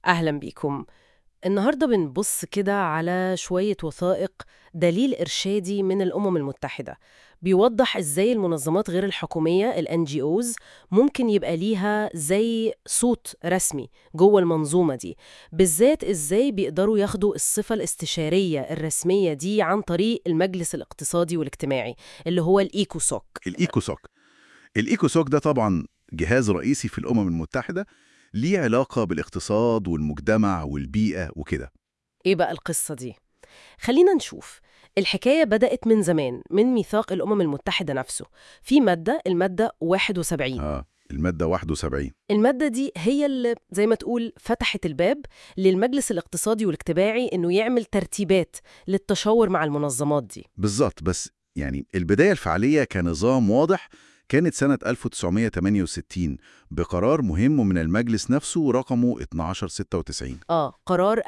أهلا بيكم النهاردة بنبص كده على شوية وثائق دليل إرشادي من الأمم المتحدة بيوضح إزاي المنظمات غير الحكومية ال NGOs ممكن يبقى ليها زي صوت رسمي جوه المنظومة دي بالذات إزاي بيقدروا ياخدوا الصفة الاستشارية الرسمية دي عن طريق المجلس الاقتصادي والاجتماعي اللي هو الإيكوسوك الإيكوسوك الإيكوسوك ده طبعا جهاز رئيسي في الأمم المتحدة ليه علاقة بالاقتصاد والمجتمع والبيئة وكده إيه بقى القصة دي؟ خلينا نشوف الحكاية بدأت من زمان من ميثاق الأمم المتحدة نفسه في مادة المادة 71 آه المادة 71 المادة دي هي اللي زي ما تقول فتحت الباب للمجلس الاقتصادي والاجتماعي إنه يعمل ترتيبات للتشاور مع المنظمات دي بالظبط بس يعني البداية الفعلية كنظام واضح كانت سنة 1968 بقرار مهم من المجلس نفسه رقمه 1296 آه قرار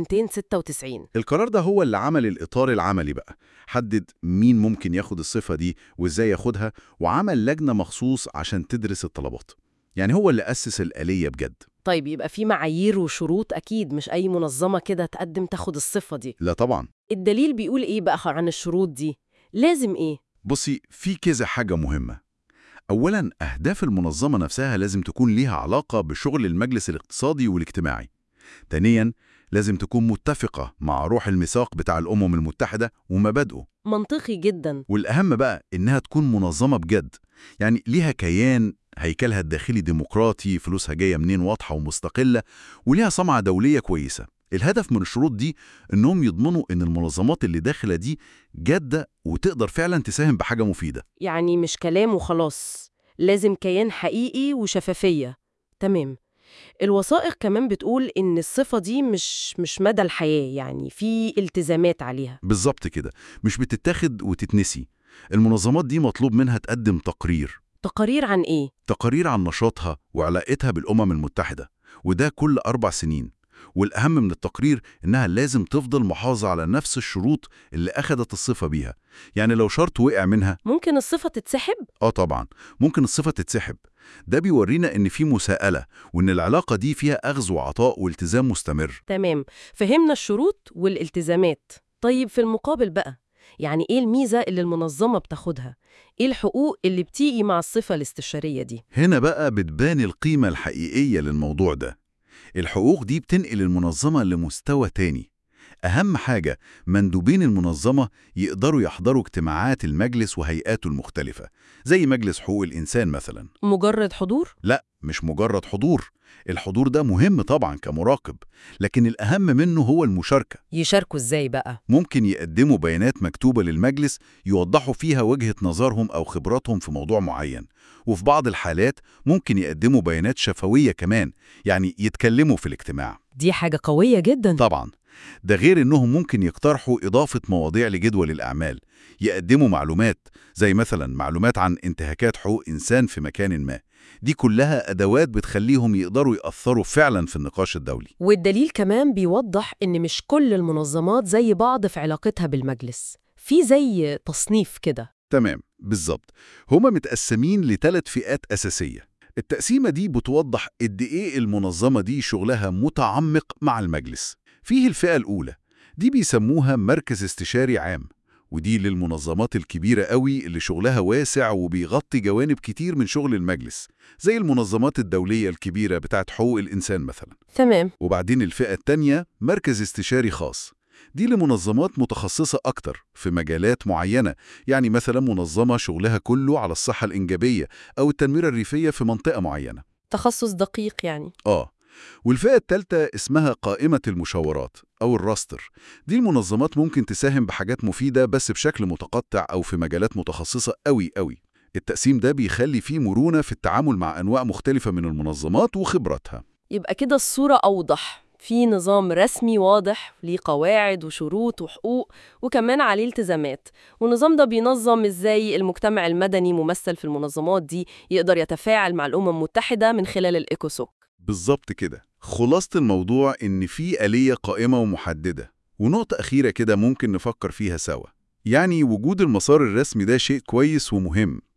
1296 القرار ده هو اللي عمل الإطار العملي بقى حدد مين ممكن ياخد الصفة دي وإزاي ياخدها وعمل لجنة مخصوص عشان تدرس الطلبات يعني هو اللي أسس الآلية بجد طيب يبقى في معايير وشروط أكيد مش أي منظمة كده تقدم تاخد الصفة دي لا طبعا الدليل بيقول إيه بقى عن الشروط دي؟ لازم إيه؟ بصي في كذا حاجة مهمة أولا أهداف المنظمة نفسها لازم تكون ليها علاقة بشغل المجلس الاقتصادي والاجتماعي ثانيا لازم تكون متفقة مع روح الميثاق بتاع الأمم المتحدة ومبادئه منطقي جدا والأهم بقى إنها تكون منظمة بجد يعني ليها كيان هيكلها الداخلي ديمقراطي فلوسها جاية منين واضحة ومستقلة وليها سمعة دولية كويسة الهدف من الشروط دي إنهم يضمنوا إن المنظمات اللي داخلة دي جادة وتقدر فعلا تساهم بحاجة مفيدة يعني مش كلام وخلاص لازم كيان حقيقي وشفافية تمام الوثائق كمان بتقول إن الصفة دي مش مش مدى الحياة يعني في التزامات عليها بالظبط كده مش بتتاخد وتتنسي المنظمات دي مطلوب منها تقدم تقرير تقارير عن إيه؟ تقارير عن نشاطها وعلاقتها بالأمم المتحدة وده كل أربع سنين والأهم من التقرير إنها لازم تفضل محافظة على نفس الشروط اللي أخدت الصفة بيها يعني لو شرط وقع منها ممكن الصفة تتسحب؟ آه طبعا ممكن الصفة تتسحب ده بيورينا إن في مساءلة وإن العلاقة دي فيها أخذ وعطاء والتزام مستمر تمام فهمنا الشروط والالتزامات طيب في المقابل بقى يعني إيه الميزة اللي المنظمة بتاخدها؟ إيه الحقوق اللي بتيجي مع الصفة الاستشارية دي؟ هنا بقى بتبان القيمة الحقيقية للموضوع ده الحقوق دي بتنقل المنظمة لمستوى تاني أهم حاجة مندوبين المنظمة يقدروا يحضروا اجتماعات المجلس وهيئاته المختلفة زي مجلس حقوق الإنسان مثلا مجرد حضور؟ لا مش مجرد حضور الحضور ده مهم طبعا كمراقب لكن الأهم منه هو المشاركة يشاركوا إزاي بقى؟ ممكن يقدموا بيانات مكتوبة للمجلس يوضحوا فيها وجهة نظرهم أو خبراتهم في موضوع معين وفي بعض الحالات ممكن يقدموا بيانات شفوية كمان يعني يتكلموا في الاجتماع دي حاجة قوية جدا طبعا ده غير إنهم ممكن يقترحوا إضافة مواضيع لجدول الأعمال يقدموا معلومات زي مثلا معلومات عن انتهاكات حقوق إنسان في مكان ما دي كلها أدوات بتخليهم يقدروا يأثروا فعلا في النقاش الدولي والدليل كمان بيوضح إن مش كل المنظمات زي بعض في علاقتها بالمجلس في زي تصنيف كده تمام بالظبط هما متقسمين لثلاث فئات أساسية التقسيمة دي بتوضح قد إيه المنظمة دي شغلها متعمق مع المجلس فيه الفئة الأولى دي بيسموها مركز استشاري عام ودي للمنظمات الكبيرة قوي اللي شغلها واسع وبيغطي جوانب كتير من شغل المجلس زي المنظمات الدولية الكبيرة بتاعت حقوق الإنسان مثلا تمام وبعدين الفئة التانية مركز استشاري خاص دي لمنظمات متخصصة أكتر في مجالات معينة يعني مثلا منظمة شغلها كله على الصحة الإنجابية أو التنمية الريفية في منطقة معينة تخصص دقيق يعني آه والفئة الثالثة اسمها قائمة المشاورات أو الراستر دي المنظمات ممكن تساهم بحاجات مفيدة بس بشكل متقطع أو في مجالات متخصصة قوي قوي التقسيم ده بيخلي فيه مرونة في التعامل مع أنواع مختلفة من المنظمات وخبراتها يبقى كده الصورة أوضح في نظام رسمي واضح ليه قواعد وشروط وحقوق وكمان عليه التزامات والنظام ده بينظم ازاي المجتمع المدني ممثل في المنظمات دي يقدر يتفاعل مع الأمم المتحدة من خلال الإيكوسوك بالظبط كده خلاصة الموضوع إن في آلية قائمة ومحددة ونقطة أخيرة كده ممكن نفكر فيها سوا يعني وجود المسار الرسمي ده شيء كويس ومهم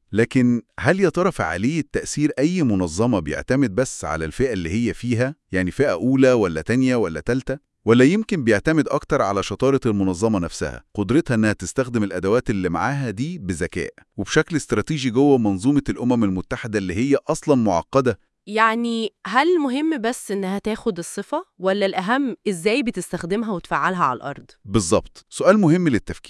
لكن هل يا ترى فعالية تأثير أي منظمة بيعتمد بس على الفئة اللي هي فيها؟ يعني فئة أولى ولا تانية ولا تالتة؟ ولا يمكن بيعتمد أكتر على شطارة المنظمة نفسها، قدرتها إنها تستخدم الأدوات اللي معاها دي بذكاء وبشكل استراتيجي جوه منظومة الأمم المتحدة اللي هي أصلاً معقدة يعني هل مهم بس إنها تاخد الصفة ولا الأهم إزاي بتستخدمها وتفعلها على الأرض؟ بالظبط، سؤال مهم للتفكير